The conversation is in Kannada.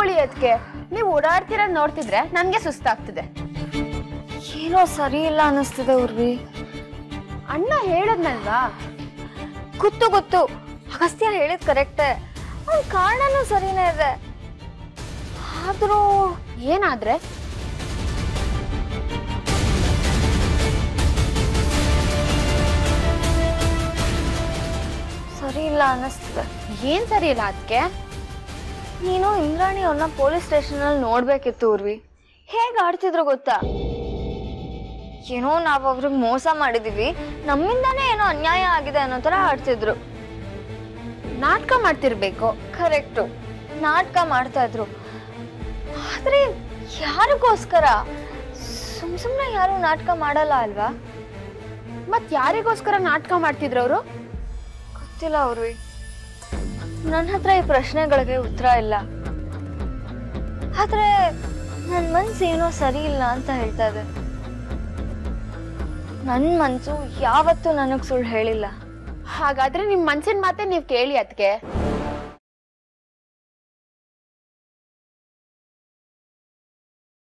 ಮಲ್ಕೊಳ್ಳಿ ಅದಕ್ಕೆ ನೀವು ಓಡಾಡ್ತಿರ ನೋಡ್ತಿದ್ರೆ ನನ್ಗೆ ಸುಸ್ತಾಗ್ತಿದೆ ಏನೋ ಸರಿ ಇಲ್ಲ ಅನ್ನಿಸ್ತಿದೆ ಉರ್ವಿ ಅಣ್ಣ ಹೇಳದ್ನಲ್ವಾ ಗೊತ್ತು ಗೊತ್ತು ಅಗಸ್ತ್ಯ ಹೇಳಿದ್ ಕರೆಕ್ಟೇ ಅವ್ನ ಕಾರಣನೂ ಸರಿನೇ ಇದೆ ಆದ್ರೂ ಏನಾದ್ರೆ ಸರಿ ಇಲ್ಲ ಅನ್ನಿಸ್ತಿದೆ ಏನ್ ಸರಿ ಇಲ್ಲ ಅದಕ್ಕೆ ನೀನು ಇಂದ್ರಾಣಿ ಅವ್ರನ್ನ ಪೊಲೀಸ್ ಸ್ಟೇಷನ್ ಅಲ್ಲಿ ನೋಡ್ಬೇಕಿತ್ತು ಉರ್ವಿ ಹೇಗ್ ಆಡ್ತಿದ್ರು ಗೊತ್ತಾ ಏನೋ ನಾವ್ ಅವ್ರಿಗೆ ಮೋಸ ಮಾಡಿದೀವಿ ನಮ್ಮಿಂದಾನೇ ಏನೋ ಅನ್ಯಾಯ ಆಗಿದೆ ಅನ್ನೋ ತರ ಆಡ್ತಿದ್ರು ನಾಟಕ ಮಾಡ್ತಿರ್ಬೇಕು ಕರೆಕ್ಟು ನಾಟಕ ಮಾಡ್ತಾ ಇದ್ರು ಆದ್ರೆ ಯಾರಿಗೋಸ್ಕರ ಸುಮ್ ಸುಮ್ನೆ ಯಾರು ನಾಟಕ ಮಾಡಲ್ಲ ಅಲ್ವಾ ಮತ್ ಯಾರಿಗೋಸ್ಕರ ನಾಟಕ ಮಾಡ್ತಿದ್ರು ಅವರು ಗೊತ್ತಿಲ್ಲ ಅವ್ರು ನನ್ನ ಹತ್ರ ಈ ಪ್ರಶ್ನೆಗಳಿಗೆ ಉತ್ತರ ಇಲ್ಲ ಆದ್ರೆ ನನ್ ಮನ್ಸು ಏನೋ ಸರಿ ಇಲ್ಲ ಅಂತ ಹೇಳ್ತಾ ಇದೆ ನನ್ ಮನ್ಸು ಯಾವತ್ತೂ ನನಗ್ ಸುಳ್ಳು ಹೇಳಿಲ್ಲ ಹಾಗಾದ್ರೆ ನಿಮ್ ಮನ್ಸಿನ ಮಾತೆ ನೀವ್ ಕೇಳಿ ಅದಕ್ಕೆ